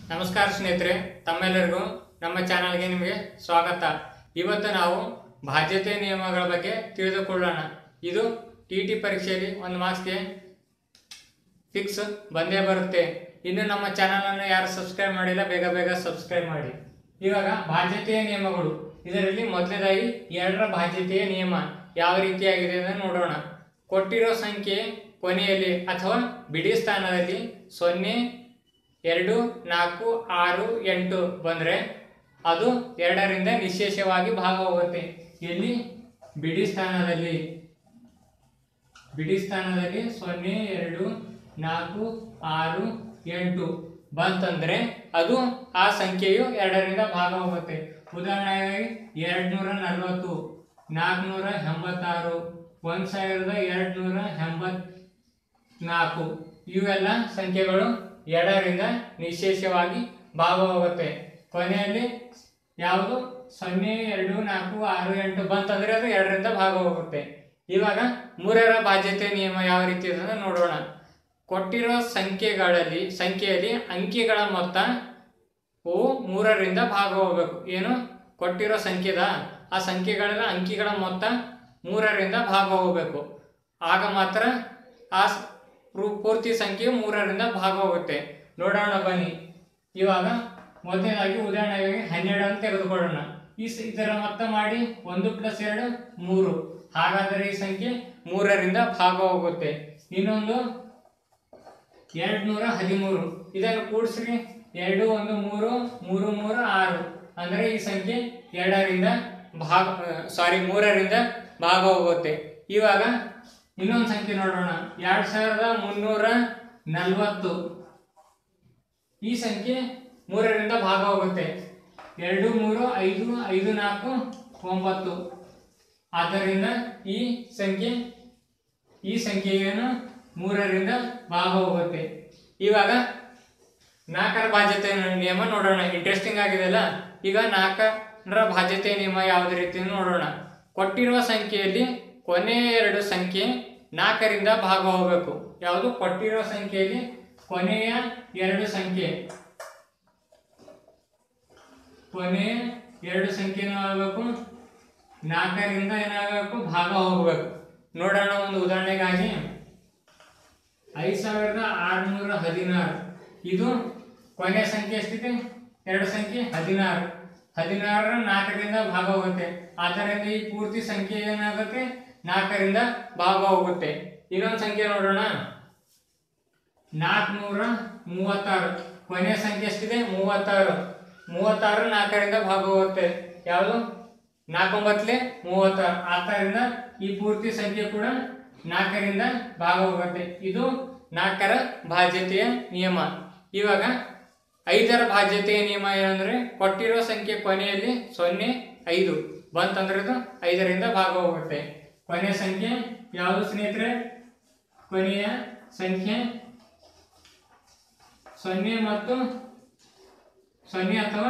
ನಮಸ್ಕಾರ ಸ್ನೇಹಿತರೆ ತಮ್ಮೆಲ್ಲರಿಗೂ ನಮ್ಮ ಚಾನಲ್ಗೆ ನಿಮಗೆ ಸ್ವಾಗತ ಇವತ್ತು ನಾವು ಬಾಧ್ಯತೆ ನಿಯಮಗಳ ಬಗ್ಗೆ ತಿಳಿದುಕೊಳ್ಳೋಣ ಇದು ಟಿ ಟಿ ಪರೀಕ್ಷೆಯಲ್ಲಿ ಒಂದು ಮಾರ್ಕ್ಸ್ಗೆ ಫಿಕ್ಸ್ ಬಂದೇ ಬರುತ್ತೆ ಇನ್ನು ನಮ್ಮ ಚಾನಲನ್ನು ಯಾರು ಸಬ್ಸ್ಕ್ರೈಬ್ ಮಾಡಿಲ್ಲ ಬೇಗ ಬೇಗ ಸಬ್ಸ್ಕ್ರೈಬ್ ಮಾಡಿ ಇವಾಗ ಬಾಧ್ಯತೆಯ ನಿಯಮಗಳು ಇದರಲ್ಲಿ ಮೊದಲನೇದಾಗಿ ಎರಡರ ಬಾಧ್ಯತೆಯ ನಿಯಮ ಯಾವ ರೀತಿಯಾಗಿದೆ ಅಂತ ನೋಡೋಣ ಕೊಟ್ಟಿರೋ ಸಂಖ್ಯೆ ಕೊನೆಯಲ್ಲಿ ಅಥವಾ ಬಿಡಿ ಸ್ಥಾನದಲ್ಲಿ ಸೊನ್ನೆ ಎರಡು ನಾಲ್ಕು ಆರು ಎಂಟು ಬಂದರೆ ಅದು ಎರಡರಿಂದ ನಿಶೇಷವಾಗಿ ಭಾಗ ಹೋಗುತ್ತೆ ಎಲ್ಲಿ ಬಿಡಿ ಸ್ಥಾನದಲ್ಲಿ ಬಿಡಿ ಸ್ಥಾನದಲ್ಲಿ ಸೊನ್ನೆ ಎರಡು ನಾಲ್ಕು ಆರು ಎಂಟು ಬಂತಂದ್ರೆ ಅದು ಆ ಸಂಖ್ಯೆಯು ಎರಡರಿಂದ ಭಾಗ ಹೋಗುತ್ತೆ ಉದಾಹರಣೆಗಾಗಿ ಎರಡು ನೂರ ನಲವತ್ತು ನಾಲ್ಕುನೂರ ಎಂಬತ್ತಾರು ಒಂದು ಸಾವಿರದ ಎರಡು ನೂರ ಎಂಬತ್ನಾಲ್ಕು ಇವೆಲ್ಲ ಸಂಖ್ಯೆಗಳು ಎರಡರಿಂದ ನಿಶೇಷವಾಗಿ ಭಾಗ ಹೋಗುತ್ತೆ ಕೊನೆಯಲ್ಲಿ ಯಾವುದು ಸೊನ್ನೆ ಎರಡು ನಾಲ್ಕು ಆರು ಎಂಟು ಬಂತಂದ್ರೆ ಅದು ಎರಡರಿಂದ ಭಾಗ ಹೋಗುತ್ತೆ ಇವಾಗ ಮೂರರ ಬಾಧ್ಯತೆ ನಿಯಮ ಯಾವ ರೀತಿ ಇದೆ ಅಂತ ನೋಡೋಣ ಕೊಟ್ಟಿರೋ ಸಂಖ್ಯೆಗಳಲ್ಲಿ ಸಂಖ್ಯೆಯಲ್ಲಿ ಅಂಕಿಗಳ ಮೊತ್ತ ಓ ಮೂರರಿಂದ ಭಾಗ ಹೋಗಬೇಕು ಏನು ಕೊಟ್ಟಿರೋ ಸಂಖ್ಯೆದ ಆ ಸಂಖ್ಯೆಗಳ ಅಂಕಿಗಳ ಮೊತ್ತ ಮೂರರಿಂದ ಭಾಗ ಹೋಗಬೇಕು ಆಗ ಮಾತ್ರ ಆ ಸ್- ಪೂ- ಪೂರ್ತಿ ಸಂಖ್ಯೆ ಮೂರರಿಂದ ಭಾಗ ಹೋಗುತ್ತೆ ನೋಡೋಣ ಬನ್ನಿ ಇವಾಗ ಮೊದಲನೇದಾಗಿ ಉದಾಹರಣೆಗೆ ಹನ್ನೆರಡು ಅಂತ ತೆಗೆದುಕೊಳ್ಳೋಣ ಈ ಸ- ಇದರ ಮೊತ್ತ ಮಾಡಿ ಒಂದು ಪ್ಲಸ್ ಎರಡು ಮೂರು ಹಾಗಾದರೆ ಈ ಸಂಖ್ಯೆ ಮೂರರಿಂದ ಭಾಗ ಹೋಗುತ್ತೆ ಇನ್ನೊಂದು ಎರಡು ನೂರ ಹದಿಮೂರು ಇದನ್ನು ಕೂಡಿಸ್ರಿ ಎರಡು ಒಂದು ಮೂರು ಮೂರು ಮೂರು ಆರು ಅಂದರೆ ಈ ಸಂಖ್ಯೆ ಎರಡರಿಂದ ಭಾಗ ಸಾರಿ ಮೂರರಿಂದ ಭಾಗ ಹೋಗುತ್ತೆ ಇವಾಗ ಇನ್ನೊಂದು ಸಂಖ್ಯೆ ನೋಡೋಣ ಎರಡು ಸಾವಿರದ ಮುನ್ನೂರ ನಲವತ್ತು ಈ ಸಂಖ್ಯೆ ಮೂರರಿಂದ ಭಾಗ ಹೋಗುತ್ತೆ ಎರಡು ಮೂರು ಐದು ಐದು ನಾಲ್ಕು ಒಂಬತ್ತು ಆದ್ದರಿಂದ ಈ ಸಂಖ್ಯೆ ಈ ಸಂಖ್ಯೆಯನ್ನು ಮೂರರಿಂದ ಭಾಗ ಹೋಗುತ್ತೆ ಇವಾಗ ನಾಲ್ಕರ ಬಾಧ್ಯತೆ ನಿಯಮ ನೋಡೋಣ ಇಂಟ್ರೆಸ್ಟಿಂಗ್ ಆಗಿದೆಯಲ್ಲ ಈಗ ನಾಲ್ಕರ ಬಾಧ್ಯತೆ ನಿಯಮ ಯಾವುದೇ ರೀತಿ ನೋಡೋಣ ಕೊಟ್ಟಿರುವ ಸಂಖ್ಯೆಯಲ್ಲಿ ಕೊನೆಯ ಎರಡು ಸಂಖ್ಯೆ ನಾಲ್ಕರಿಂದ ಭಾಗ ಹೋಗಬೇಕು ಯಾವುದು ಕೊಟ್ಟಿರುವ ಸಂಖ್ಯೆಯಲ್ಲಿ ಕೊನೆಯ ಎರಡು ಸಂಖ್ಯೆ ಕೊನೆಯ ಎರಡು ಸಂಖ್ಯೆನೂ ಆಗಬೇಕು ನಾಲ್ಕರಿಂದ ಏನಾಗಬೇಕು ಭಾಗ ಹೋಗಬೇಕು ನೋಡೋಣ ಒಂದು ಉದಾಹರಣೆಗಾಗಿ ಐದು ಸಾವಿರದ ಆರುನೂರ ಹದಿನಾರು ಇದು ಕೊನೆಯ ಸಂಖ್ಯೆ ಎಷ್ಟಿದೆ ಎರಡು ಸಂಖ್ಯೆ ಹದಿನಾರು ಹದಿನಾರರ ನಾಲ್ಕರಿಂದ ಭಾಗ ಹೋಗುತ್ತೆ ಆದ್ದರಿಂದ ಈ ಪೂರ್ತಿ ಸಂಖ್ಯೆ ಏನಾಗುತ್ತೆ ನಾಲ್ಕರಿಂದ ಭಾಗ ಹೋಗುತ್ತೆ ಇನ್ನೊಂದು ಸಂಖ್ಯೆ ನೋಡೋಣ ನಾಲ್ಕುನೂರ ಮೂವತ್ತಾರು ಕೊನೆಯ ಸಂಖ್ಯೆ ಎಷ್ಟಿದೆ ಮೂವತ್ತಾರು ಮೂವತ್ತಾರು ನಾಲ್ಕರಿಂದ ಭಾಗ ಹೋಗುತ್ತೆ ಯಾವುದು ನಾಲ್ಕೊಂಬತ್ತಲೆ ಮೂವತ್ತಾರು ಆದ್ದರಿಂದ ಈ ಪೂರ್ತಿ ಸಂಖ್ಯೆ ಕೂಡ ನಾಲ್ಕರಿಂದ ಭಾಗ ಹೋಗುತ್ತೆ ಇದು ನಾಲ್ಕರ ಬಾಧ್ಯತೆಯ ನಿಯಮ ಇವಾಗ ಐದರ ಬಾಧ್ಯತೆಯ ನಿಯಮ ಏನಂದ್ರೆ ಕೊಟ್ಟಿರೋ ಸಂಖ್ಯೆ ಕೊನೆಯಲ್ಲಿ ಸೊನ್ನೆ ಐದು ಬಂತಂದ್ರೆ ಅದು ಐದರಿಂದ ಭಾಗ ಹೋಗುತ್ತೆ ಕೊನೆಯ ಸಂಖ್ಯೆ ಯಾವುದು ಸ್ನೇಹಿತರೆ ಕೊನೆಯ ಸಂಖ್ಯೆ ಸೊನ್ನೆ ಮತ್ತು ಸೊನ್ನೆ ಅಥವಾ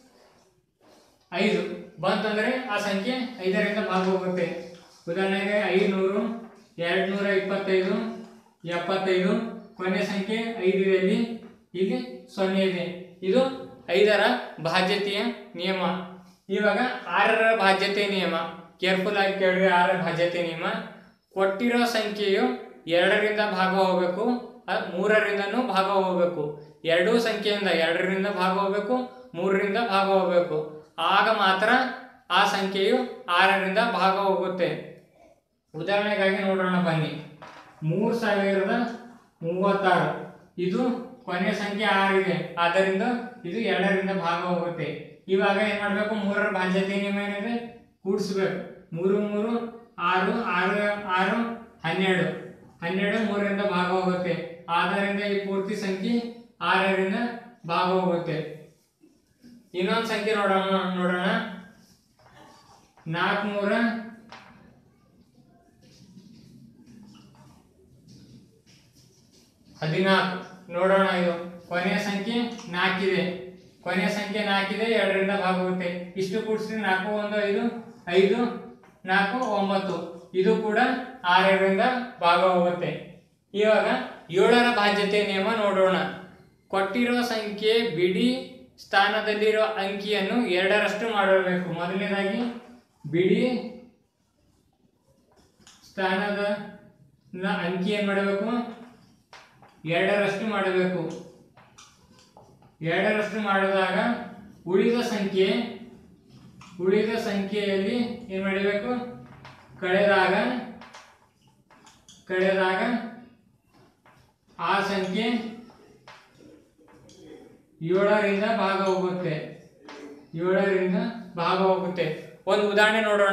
ಐದು ಬಂತಂದ್ರೆ ಆ ಸಂಖ್ಯೆ ಐದರಿಂದ ಭಾಗ ಹೋಗುತ್ತೆ ಉದಾಹರಣೆಗೆ ಐದುನೂರು ಎರಡು ನೂರ ಇಪ್ಪತ್ತೈದು ಎಪ್ಪತ್ತೈದು ಕೊನೆ ಸಂಖ್ಯೆ ಐದು ಇದೆ ಇಲ್ಲಿ ಇಲ್ಲಿ ಸೊನ್ನೆ ಇದೆ ಇದು ಐದರ ಬಾಧ್ಯತೆಯ ನಿಯಮ ಇವಾಗ ಆರರ ಬಾಧ್ಯತೆ ನಿಯಮ ಕೇರ್ಫುಲ್ ಆಗಿ ಕೇಳಿ ಆರರ ಬಾಧ್ಯತೆ ನಿಯಮ ಕೊಟ್ಟಿರೋ ಸಂಖ್ಯೆಯು ಎರಡರಿಂದ ಭಾಗ ಹೋಗಬೇಕು ಅ- ಮೂರರಿಂದನೂ ಭಾಗ ಹೋಗಬೇಕು ಎರಡೂ ಸಂಖ್ಯೆಯಿಂದ ಎರಡರಿಂದ ಭಾಗ ಹೋಗಬೇಕು ಮೂರರಿಂದ ಭಾಗ ಹೋಗಬೇಕು ಆಗ ಮಾತ್ರ ಆ ಸಂಖ್ಯೆಯು ಆರರಿಂದ ಭಾಗ ಹೋಗುತ್ತೆ ಉದಾಹರಣೆಗಾಗಿ ನೋಡೋಣ ಬನ್ನಿ ಮೂರು ಸಾವಿರದ ಮೂವತ್ತಾರು ಇದು ಕೊನೆಯ ಸಂಖ್ಯೆ ಆರಿದೆ ಆದ್ದರಿಂದ ಇದು ಎರಡರಿಂದ ಭಾಗ ಹೋಗುತ್ತೆ ಇವಾಗ ಏನ್ ಮಾಡಬೇಕು ಮೂರರ ಬಾಧ್ಯತೆ ನಿಯಮ ಏನಿದೆ ಕೂಡಿಸ್ಬೇಕು ಮೂರು ಮೂರು ಆರು ಆರು ಆರು ಹನ್ನೆರಡು ಹನ್ನೆರಡು ಮೂರರಿಂದ ಭಾಗ ಹೋಗುತ್ತೆ ಆದ್ದರಿಂದ ಈ ಪೂರ್ತಿ ಸಂಖ್ಯೆ ಆರರಿಂದ ಭಾಗ ಹೋಗುತ್ತೆ ಇನ್ನೊಂದು ಸಂಖ್ಯೆ ನೋಡೋಣ ನೋಡೋಣ ನಾಲ್ಕುನೂರ ಹದಿನಾಲ್ಕು ನೋಡೋಣ ಇದು ಕೊನೆಯ ಸಂಖ್ಯೆ ನಾಲ್ಕಿದೆ ಕೊನೆಯ ಸಂಖ್ಯೆ ನಾಲ್ಕಿದೆ ಎರಡರಿಂದ ಭಾಗ ಹೋಗುತ್ತೆ ಇಷ್ಟು ಕೂಡಿಸ್ರಿ ನಾಲ್ಕು ಒಂದು ಐದು ಐದು ನಾಲ್ಕು ಒಂಬತ್ತು ಇದು ಕೂಡ ಆರರಿಂದ ಭಾಗ ಹೋಗುತ್ತೆ ಇವಾಗ ಏಳರ ಬಾಧ್ಯತೆ ನಿಯಮ ನೋಡೋಣ ಕೊಟ್ಟಿರೋ ಸಂಖ್ಯೆ ಬಿಡಿ ಸ್ಥಾನದಲ್ಲಿರೋ ಅಂಕಿಯನ್ನು ಎರಡರಷ್ಟು ಮಾಡಬೇಕು ಮೊದಲನೇದಾಗಿ ಬಿಡಿ ಸ್ಥಾನದ ನ ಅಂಕಿ ಏನು ಮಾಡಬೇಕು ಎರಡರಷ್ಟು ಮಾಡಬೇಕು ಎರಡರಷ್ಟು ಮಾಡಿದಾಗ ಉಳಿದ ಸಂಖ್ಯೆ ಉಳಿದ ಸಂಖ್ಯೆಯಲ್ಲಿ ಏನು ಮಾಡಬೇಕು ಕಳೆದಾಗ ಕಳೆದಾಗ ಆ ಸಂಖ್ಯೆ ಏಳರಿಂದ ಭಾಗ ಹೋಗುತ್ತೆ ಏಳರಿಂದ ಭಾಗ ಹೋಗುತ್ತೆ ಒಂದು ಉದಾಹರಣೆ ನೋಡೋಣ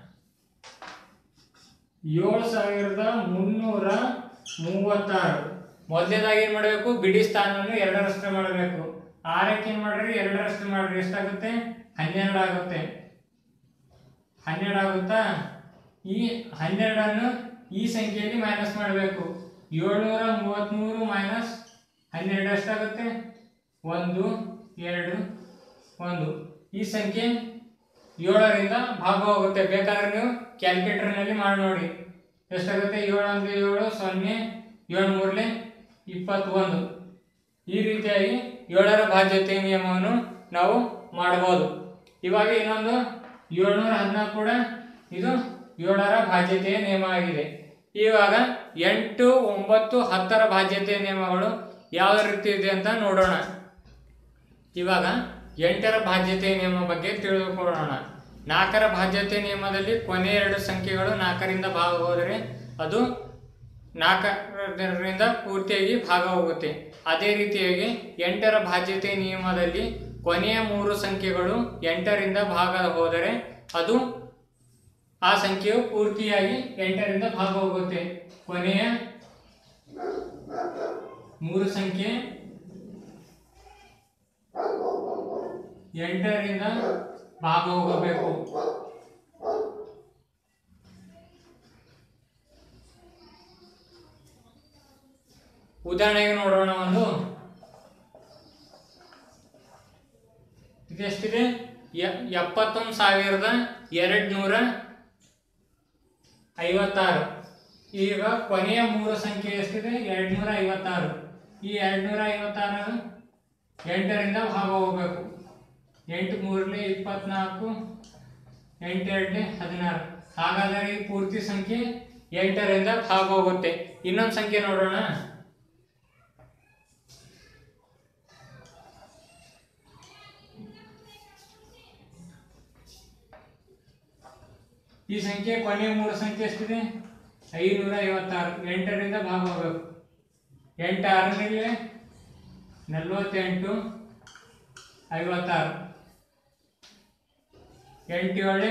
ಏಳು ಸಾವಿರದ ಮುನ್ನೂರ ಮೂವತ್ತಾರು ಮೊದಲನೇದಾಗಿ ಏನು ಮಾಡಬೇಕು ಬಿಡಿ ಸ್ಥಾನವನ್ನು ಎರಡರಷ್ಟು ಮಾಡಬೇಕು ಆರಕ್ಕೆ ಏನು ಮಾಡ್ರಿ ಎರಡರಷ್ಟು ಮಾಡ್ರಿ ಎಷ್ಟಾಗುತ್ತೆ ಹನ್ನೆರಡು ಆಗುತ್ತೆ ಹನ್ನೆರಡು ಆಗುತ್ತಾ ಈ ಹನ್ನೆರಡನ್ನು ಈ ಸಂಖ್ಯೆಯಲ್ಲಿ ಮೈನಸ್ ಮಾಡಬೇಕು ಏಳ್ನೂರ ಮೂವತ್ತ್ಮೂರು ಮೈನಸ್ ಹನ್ನೆರಡು ಎಷ್ಟಾಗುತ್ತೆ ಒಂದು ಎರಡು ಒಂದು ಈ ಸಂಖ್ಯೆ ಏಳರಿಂದ ಭಾಗ ಹೋಗುತ್ತೆ ಬೇಕಾದ್ರೆ ನೀವು ಕ್ಯಾಲ್ಕುಲೇಟರ್ನಲ್ಲಿ ಮಾಡಿ ನೋಡಿ ಎಷ್ಟಾಗುತ್ತೆ ಏಳು ಅಂದ್ರೆ ಏಳು ಸೊನ್ನೆ ಏಳು ಮೂರಲೆ ಇಪ್ಪತ್ತೊಂದು ಈ ರೀತಿಯಾಗಿ ಏಳರ ಬಾಧ್ಯತೆ ನಿಯಮವನ್ನು ನಾವು ಮಾಡಬಹುದು ಇವಾಗ ಇನ್ನೊಂದು ಏಳ್ನೂರ ಹದಿನಾಲ್ಕು ಕೂಡ ಇದು ಏಳರ ಬಾಧ್ಯತೆಯ ನಿಯಮ ಆಗಿದೆ ಇವಾಗ ಎಂಟು ಒಂಬತ್ತು ಹತ್ತರ ಬಾಧ್ಯತೆಯ ನಿಯಮಗಳು ಯಾವ ರೀತಿ ಇದೆ ಅಂತ ನೋಡೋಣ ಇವಾಗ ಎಂಟರ ಬಾಧ್ಯತೆ ನಿಯಮ ಬಗ್ಗೆ ತಿಳಿದುಕೊಳ್ಳೋಣ ನಾಲ್ಕರ ಬಾಧ್ಯತೆ ನಿಯಮದಲ್ಲಿ ಕೊನೆ ಎರಡು ಸಂಖ್ಯೆಗಳು ನಾಲ್ಕರಿಂದ ಭಾಗ ಹೋದರೆ ಅದು ನಾಲ್ಕರಿಂದ ಪೂರ್ತಿಯಾಗಿ ಭಾಗ ಹೋಗುತ್ತೆ ಅದೇ ರೀತಿಯಾಗಿ ಎಂಟರ ಬಾಧ್ಯತೆ ನಿಯಮದಲ್ಲಿ ಕೊನೆಯ ಮೂರು ಸಂಖ್ಯೆಗಳು ಎಂಟರಿಂದ ಭಾಗ ಹೋದರೆ ಅದು ಆ ಸಂಖ್ಯೆಯು ಪೂರ್ತಿಯಾಗಿ ಎಂಟರಿಂದ ಭಾಗ ಹೋಗುತ್ತೆ ಕೊನೆಯ ಮೂರು ಸಂಖ್ಯೆ ಎಂಟರಿಂದ ಭಾಗ ಹೋಗಬೇಕು ಉದಾಹರಣೆಗೆ ನೋಡೋಣ ಒಂದು ಇದೆಷ್ಟಿದೆ ಎ- ಎಪ್ಪತ್ತೊಂದು ಸಾವಿರದ ಎರಡು ನೂರ ಐವತ್ತಾರು ಈಗ ಕೊನೆಯ ಮೂರು ಸಂಖ್ಯೆ ಎಷ್ಟಿದೆ ಎರಡು ನೂರ ಐವತ್ತಾರು ಈ ಎರಡು ನೂರ ಐವತ್ತಾರು ಎಂಟರಿಂದ ಭಾಗ ಹೋಗಬೇಕು ಎಂಟು ಮೂರಲಿ ಇಪ್ಪತ್ನಾಲ್ಕು ಎಂಟು ಎರಡಲಿ ಹದಿನಾರು ಹಾಗಾದರೆ ಈ ಪೂರ್ತಿ ಸಂಖ್ಯೆ ಎಂಟರಿಂದ ಭಾಗ ಹೋಗುತ್ತೆ ಇನ್ನೊಂದು ಸಂಖ್ಯೆ ನೋಡೋಣ ಈ ಸಂಖ್ಯೆ ಕೊನೆಯ ಮೂರು ಸಂಖ್ಯೆ ಎಷ್ಟಿದೆ ಐನೂರ ಐವತ್ತಾರು ಎಂಟರಿಂದ ಭಾಗ ಹೋಗಬೇಕು ಎಂಟು ಆರರಲ್ಲಿ ನಲವತ್ತೆಂಟು ಐವತ್ತಾರು ಎಂಟು ಏಳು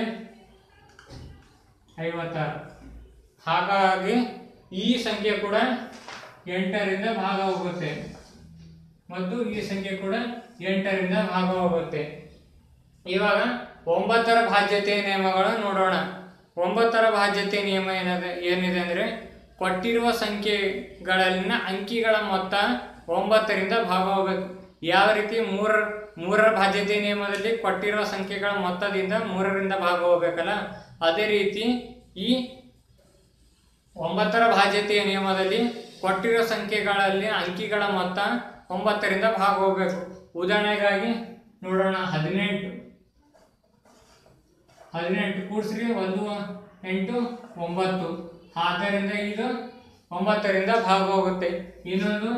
ಐವತ್ತಾರು ಹಾಗಾಗಿ ಈ ಸಂಖ್ಯೆ ಕೂಡ ಎಂಟರಿಂದ ಭಾಗ ಹೋಗುತ್ತೆ ಮತ್ತು ಈ ಸಂಖ್ಯೆ ಕೂಡ ಎಂಟರಿಂದ ಭಾಗ ಹೋಗುತ್ತೆ ಇವಾಗ ಒಂಬತ್ತರ ಬಾಧ್ಯತೆ ನಿಯಮಗಳು ನೋಡೋಣ ಒಂಬತ್ತರ ಬಾಧ್ಯತೆ ನಿಯಮ ಏನಿದೆ ಏನಿದೆ ಅಂದರೆ ಕೊಟ್ಟಿರುವ ಸಂಖ್ಯೆಗಳಲ್ಲಿನ ಅಂಕಿಗಳ ಮೊತ್ತ ಒಂಬತ್ತರಿಂದ ಭಾಗ ಹೋಗಬೇಕು ಯಾವ ರೀತಿ ಮೂರ ಮೂರರ ಬಾಧ್ಯತೆ ನಿಯಮದಲ್ಲಿ ಕೊಟ್ಟಿರುವ ಸಂಖ್ಯೆಗಳ ಮೊತ್ತದಿಂದ ಮೂರರಿಂದ ಭಾಗ ಹೋಗ್ಬೇಕಲ್ಲ ಅದೇ ರೀತಿ ಈ ಒಂಬತ್ತರ ಬಾಧ್ಯತೆಯ ನಿಯಮದಲ್ಲಿ ಕೊಟ್ಟಿರೋ ಸಂಖ್ಯೆಗಳಲ್ಲಿ ಅಂಕಿಗಳ ಮೊತ್ತ ಒಂಬತ್ತರಿಂದ ಭಾಗ ಹೋಗಬೇಕು ಉದಾಹರಣೆಗಾಗಿ ನೋಡೋಣ ಹದಿನೆಂಟು ಹದಿನೆಂಟು ಕೂಡಿಸ್ರಿ ಒಂದು ಎಂಟು ಒಂಬತ್ತು ಆದ್ದರಿಂದ ಇದು ಒಂಬತ್ತರಿಂದ ಭಾಗ ಹೋಗುತ್ತೆ ಇನ್ನೊಂದು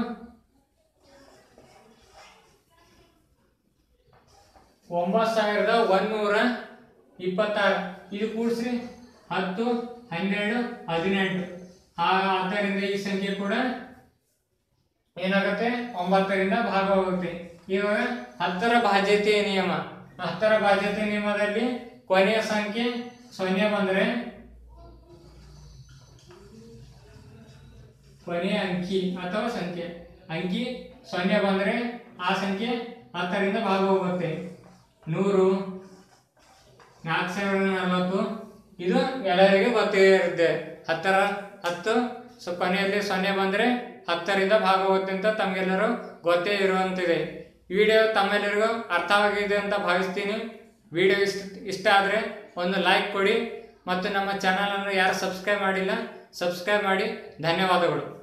ಒಂಬತ್ತು ಸಾವಿರದ ಒಂದೂರ ಇಪ್ಪತ್ತಾರು ಇದು ಕೂಡಿಸ್ರಿ ಹತ್ತು ಹನ್ನೆರಡು ಹದಿನೆಂಟು ಆ ಆದ್ದರಿಂದ ಈ ಸಂಖ್ಯೆ ಕೂಡ ಏನಾಗುತ್ತೆ ಒಂಬತ್ತರಿಂದ ಭಾಗ ಹೋಗುತ್ತೆ ಇವಾಗ ಹತ್ತರ ಬಾಧ್ಯತೆಯ ನಿಯಮ ಹತ್ತರ ಬಾಧ್ಯತೆ ನಿಯಮದಲ್ಲಿ ಕೊನೆಯ ಸಂಖ್ಯೆ ಸೊನ್ನೆ ಬಂದರೆ ಕೊನೆಯ ಅಂಕಿ ಅಥವಾ ಸಂಖ್ಯೆ ಅಂಕಿ ಸೊನ್ನೆ ಬಂದರೆ ಆ ಸಂಖ್ಯೆ ಹತ್ತರಿಂದ ಭಾಗ ಹೋಗುತ್ತೆ ನೂರು ನಾಲ್ಕು ಸಾವಿರದ ನಲವತ್ತು ಇದು ಎಲ್ಲರಿಗೂ ಗೊತ್ತೇ ಇರುತ್ತೆ ಹತ್ತರ ಹತ್ತು ಸೊ ಕೊನೆಯಲ್ಲಿ ಸೊನ್ನೆ ಬಂದರೆ ಹತ್ತರಿಂದ ಭಾಗ ಹೋಗುತ್ತೆ ಅಂತ ತಮಗೆಲ್ಲರೂ ಗೊತ್ತೇ ಇರುವಂತಿದೆ ವಿಡಿಯೋ ತಮ್ಮೆಲ್ಲರಿಗೂ ಅರ್ಥವಾಗಿದೆ ಅಂತ ಭಾವಿಸ್ತೀನಿ ವಿಡಿಯೋ ಇಷ್ಟ ಇಷ್ಟ ಆದರೆ ಒಂದು ಲೈಕ್ ಕೊಡಿ ಮತ್ತು ನಮ್ಮ ಚಾನಲನ್ನು ಯಾರು ಸಬ್ಸ್ಕ್ರೈಬ್ ಮಾಡಿಲ್ಲ ಸಬ್ಸ್ಕ್ರೈಬ್ ಮಾಡಿ ಧನ್ಯವಾದಗಳು